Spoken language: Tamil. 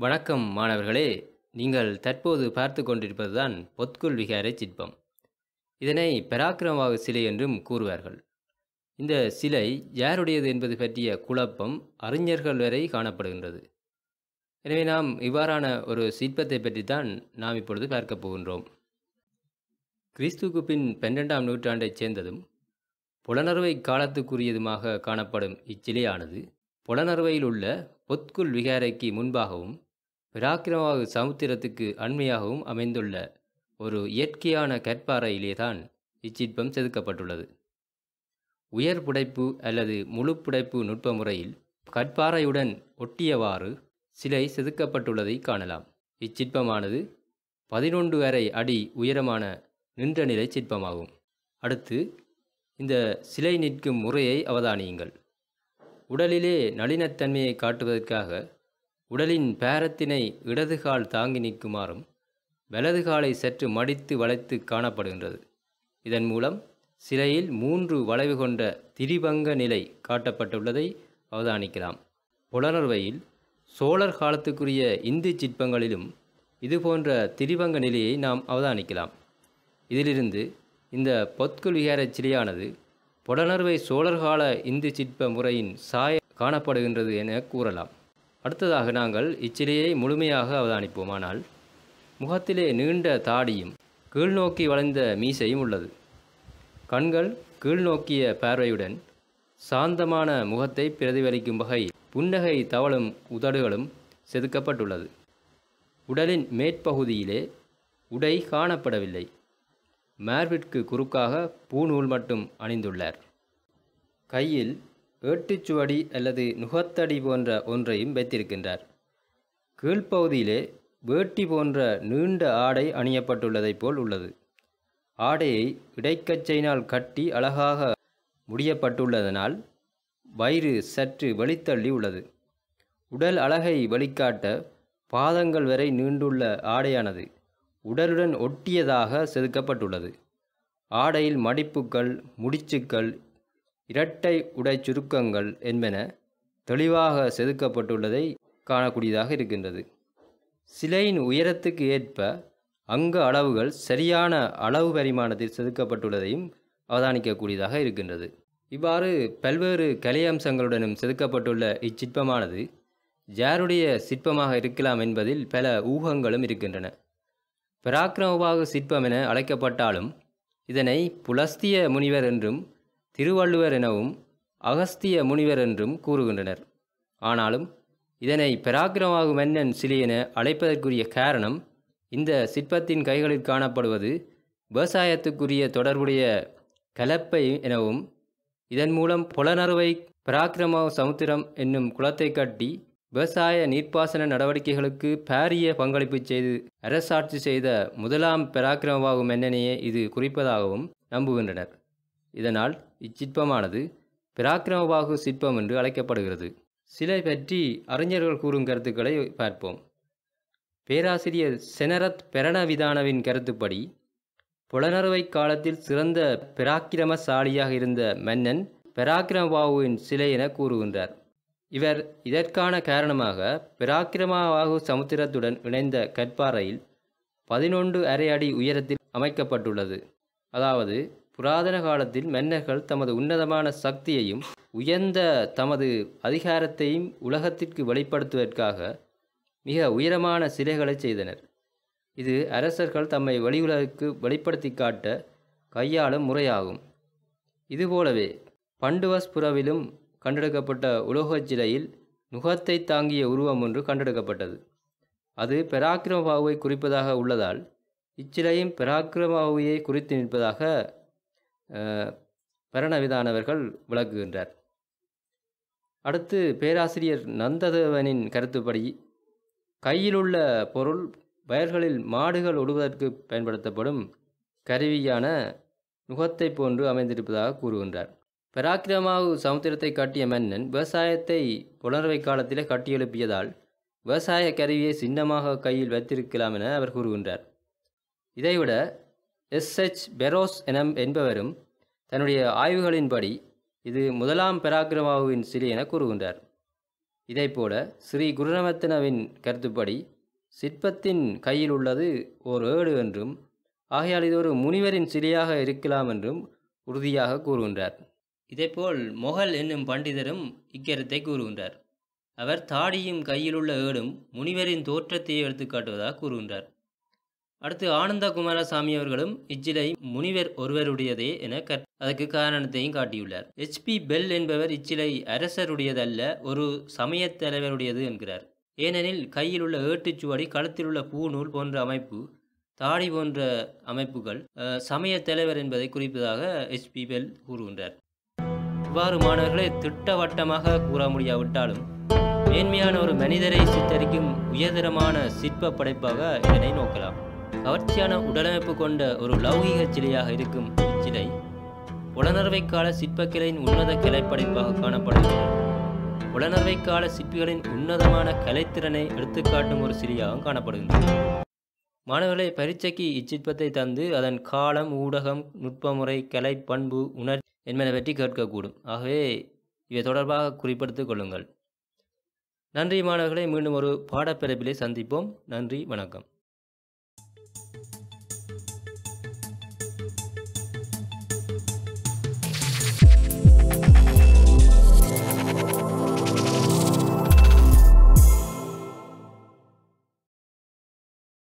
வணக்கம் மாணவர்களே நீங்கள் தற்போது பார்த்து கொண்டிருப்பதுதான் பொத்குல் விகாரை சிற்பம் இதனை பராக்கிரமவாகு சிலை என்றும் கூறுவார்கள் இந்த சிலை யாருடையது என்பது பற்றிய குழப்பம் அறிஞர்கள் வரை காணப்படுகின்றது எனவே நாம் இவ்வாறான ஒரு சிற்பத்தை பற்றித்தான் நாம் இப்பொழுது பார்க்கப் போகின்றோம் கிறிஸ்துவுக்கு பின் பன்னெண்டாம் நூற்றாண்டைச் சேர்ந்ததும் புலனறுவை காலத்துக்குரியதுமாக காணப்படும் இச்சிலையானது புலனறுவையில் உள்ள பொத்குல் விகாரைக்கு முன்பாகவும் பிராக்கிரமாவு சமுத்திரத்துக்கு அண்மையாகவும் அமைந்துள்ள ஒரு இயற்கையான கற்பாறையிலே தான் இச்சிற்பம் செதுக்கப்பட்டுள்ளது உயர் புடைப்பு அல்லது முழு புடைப்பு நுட்ப முறையில் கற்பாறையுடன் ஒட்டியவாறு சிலை செதுக்கப்பட்டுள்ளதை காணலாம் இச்சிற்பமானது பதினொன்று அரை அடி உயரமான நின்ற நிலை சிற்பமாகும் அடுத்து இந்த சிலை நிற்கும் முறையை அவதானியுங்கள் உடலிலே நளினத்தன்மையை காட்டுவதற்காக உடலின் பேரத்தினை இடது கால் தாங்கி நிற்குமாறும் வலது காலை சற்று மடித்து வளைத்து காணப்படுகின்றது இதன் மூலம் சிலையில் மூன்று வளைவு கொண்ட திரிபங்க நிலை காட்டப்பட்டுள்ளதை அவதானிக்கலாம் புலனர்வையில் சோழர் காலத்துக்குரிய இந்து சிற்பங்களிலும் இதுபோன்ற திரிபங்க நிலையை நாம் அவதானிக்கலாம் இதிலிருந்து இந்த பொத்குல் விகாரச் சிலையானது புலனர்வை சோழர் கால இந்து சிற்ப முறையின் சாய காணப்படுகின்றது என கூறலாம் அடுத்ததாக நாங்கள் இச்சிலையை முழுமையாக அவதானிப்போமானால் முகத்திலே நீண்ட தாடியும் கீழ்நோக்கி வளைந்த மீசையும் உள்ளது கண்கள் கீழ்நோக்கிய பார்வையுடன் சாந்தமான முகத்தை பிரதிபலிக்கும் வகை புன்னகை தவளும் உதடுகளும் செதுக்கப்பட்டுள்ளது உடலின் மேற்பகுதியிலே உடை காணப்படவில்லை மார்பிற்கு குறுக்காக பூநூல் மட்டும் அணிந்துள்ளார் கையில் ஏட்டுச்சுவடி அல்லது நுகத்தடி போன்ற ஒன்றையும் வைத்திருக்கின்றார் கீழ்ப்பகுதியிலே வேட்டி போன்ற நீண்ட ஆடை அணியப்பட்டுள்ளதைப் போல் உள்ளது ஆடையை இடைக்கச்சையினால் கட்டி அழகாக முடியப்பட்டுள்ளதனால் வயிறு சற்று வெளித்தள்ளி உள்ளது உடல் அழகை வெளிக்காட்ட பாதங்கள் வரை நீண்டுள்ள ஆடையானது உடலுடன் ஒட்டியதாக செதுக்கப்பட்டுள்ளது ஆடையில் மடிப்புக்கள் முடிச்சுக்கள் இரட்டை உடை சுருக்கங்கள் என்பன தெளிவாக செதுக்கப்பட்டுள்ளதை காணக்கூடியதாக இருக்கின்றது சிலையின் உயரத்துக்கு ஏற்ப அங்க அளவுகள் சரியான அளவு பரிமாணத்தில் செதுக்கப்பட்டுள்ளதையும் அவதானிக்கக்கூடியதாக இருக்கின்றது இவ்வாறு பல்வேறு கலை அம்சங்களுடனும் செதுக்கப்பட்டுள்ள இச்சிற்பமானது யாருடைய சிற்பமாக இருக்கலாம் என்பதில் பல ஊகங்களும் இருக்கின்றன பராக்கிரமபாகு சிற்பம் என அழைக்கப்பட்டாலும் இதனை புலஸ்திய முனிவர் என்றும் திருவள்ளுவர் எனவும் அகஸ்திய முனிவர் என்றும் கூறுகின்றனர் ஆனாலும் இதனை பராக்கிரமாகு மன்னன் சிலை என அழைப்பதற்குரிய காரணம் இந்த சிற்பத்தின் கைகளில் காணப்படுவது விவசாயத்துக்குரிய தொடர்புடைய கலப்பை எனவும் இதன் மூலம் புலனறுவை பராக்கிரம சமுத்திரம் என்னும் குளத்தை கட்டி விவசாய நீர்ப்பாசன நடவடிக்கைகளுக்கு பாரிய பங்களிப்பு செய்து அரசாட்சி செய்த முதலாம் பராக்கிரமபாகு மன்னனையே இது குறிப்பதாகவும் நம்புகின்றனர் இதனால் இச்சிற்பமானது பராக்கிரமபாகு சிற்பம் என்று அழைக்கப்படுகிறது சிலை பற்றி அறிஞர்கள் கூறும் கருத்துக்களை பார்ப்போம் பேராசிரியர் செனரத் பெரணவிதானவின் கருத்துப்படி புலனறுவை காலத்தில் சிறந்த பராக்கிரமசாலியாக இருந்த மன்னன் பராக்கிரமபாகுவின் சிலை என கூறுகின்றார் இவர் இதற்கான காரணமாக பராக்கிரமபாகு சமுத்திரத்துடன் இணைந்த கற்பாறையில் பதினொன்று அரை அடி உயரத்தில் அமைக்கப்பட்டுள்ளது அதாவது புராதன காலத்தில் மன்னர்கள் தமது உன்னதமான சக்தியையும் உயர்ந்த தமது அதிகாரத்தையும் உலகத்திற்கு வெளிப்படுத்துவதற்காக மிக உயரமான சிலைகளை செய்தனர் இது அரசர்கள் தம்மை வெளியுலகுக்கு வெளிப்படுத்தி காட்ட கையாளும் முறையாகும் இதுபோலவே பண்டுவஸ்புரவிலும் கண்டெடுக்கப்பட்ட உலோகச் சிலையில் நுகத்தை தாங்கிய உருவம் ஒன்று கண்டெடுக்கப்பட்டது அது பெராக்கிரமபாகுவை குறிப்பதாக உள்ளதால் இச்சிலையும் பெராக்கிரமபாகுவையை குறித்து நிற்பதாக பரணவிதானவர்கள் விளக்குகின்றார் அடுத்து பேராசிரியர் நந்ததேவனின் கருத்துப்படி கையிலுள்ள பொருள் வயல்களில் மாடுகள் ஒடுவதற்கு பயன்படுத்தப்படும் கருவியான நுகத்தை போன்று அமைந்திருப்பதாக கூறுகின்றார் பராக்கிரமாவு சமுத்திரத்தை காட்டிய மன்னன் விவசாயத்தை புலர்வை காலத்திலே கட்டியெழுப்பியதால் விவசாய கருவியை சின்னமாக கையில் வைத்திருக்கலாம் என அவர் கூறுகின்றார் இதைவிட எஸ் எச் பெரோஸ் என என்பவரும் தன்னுடைய ஆய்வுகளின்படி இது முதலாம் பராக்கிரமாவுவின் சிலை என கூறுகின்றார் இதைப்போல ஸ்ரீ குருரமத்தினவின் கருத்துப்படி சிற்பத்தின் கையில் உள்ளது ஓர் ஏடு என்றும் ஆகையால் இது ஒரு முனிவரின் சிலையாக இருக்கலாம் என்றும் உறுதியாக கூறுகின்றார் இதேபோல் மொகல் என்னும் பண்டிதரும் இக்கருத்தை கூறுகின்றார் அவர் தாடியும் கையிலுள்ள ஏடும் முனிவரின் தோற்றத்தை எடுத்துக்காட்டுவதாக கூறுகின்றார் அடுத்து ஆனந்த குமாரசாமி அவர்களும் இச்சிலை முனிவர் ஒருவருடையதே என கற் அதற்கு காரணத்தையும் காட்டியுள்ளார் ஹெச்பி பெல் என்பவர் இச்சிலை அரசருடையதல்ல ஒரு சமயத் தலைவருடையது என்கிறார் ஏனெனில் கையில் உள்ள ஏட்டுச்சுவடி கழுத்தில் உள்ள பூநூல் போன்ற அமைப்பு தாடி போன்ற அமைப்புகள் அஹ், சமயத் தலைவர் என்பதை குறிப்பதாக ஹெச்பி பெல் கூறுகின்றார் இவ்வாறு மாணவர்களே திட்டவட்டமாக கூற முடியாவிட்டாலும் மேன்மையான ஒரு மனிதரை சித்தரிக்கும் உயர்தரமான சிற்ப படைப்பாக இதனை நோக்கலாம் கவர்ச்சியான உடலமைப்பு கொண்ட ஒரு லௌகீக சிலையாக இருக்கும் இச்சிலை உடனர்வை கால சிற்பக்கலையின் உன்னத கலைப்படைப்பாக காணப்படுகிறது உடனர்வை கால சிற்பிகளின் உன்னதமான கலைத்திறனை எடுத்துக்காட்டும் ஒரு சிலையாகவும் காணப்படுகின்றது மாணவர்களை பரீட்சைக்கு இச்சிற்பத்தை தந்து அதன் காலம் ஊடகம் நுட்பமுறை கலை பண்பு உணர் என்பதை பற்றி கேட்கக்கூடும் ஆகவே இவை தொடர்பாக குறிப்பிடுத்திக் கொள்ளுங்கள் நன்றி மாணவர்களை மீண்டும் ஒரு பாடப்பிறப்பிலே சந்திப்போம் நன்றி வணக்கம்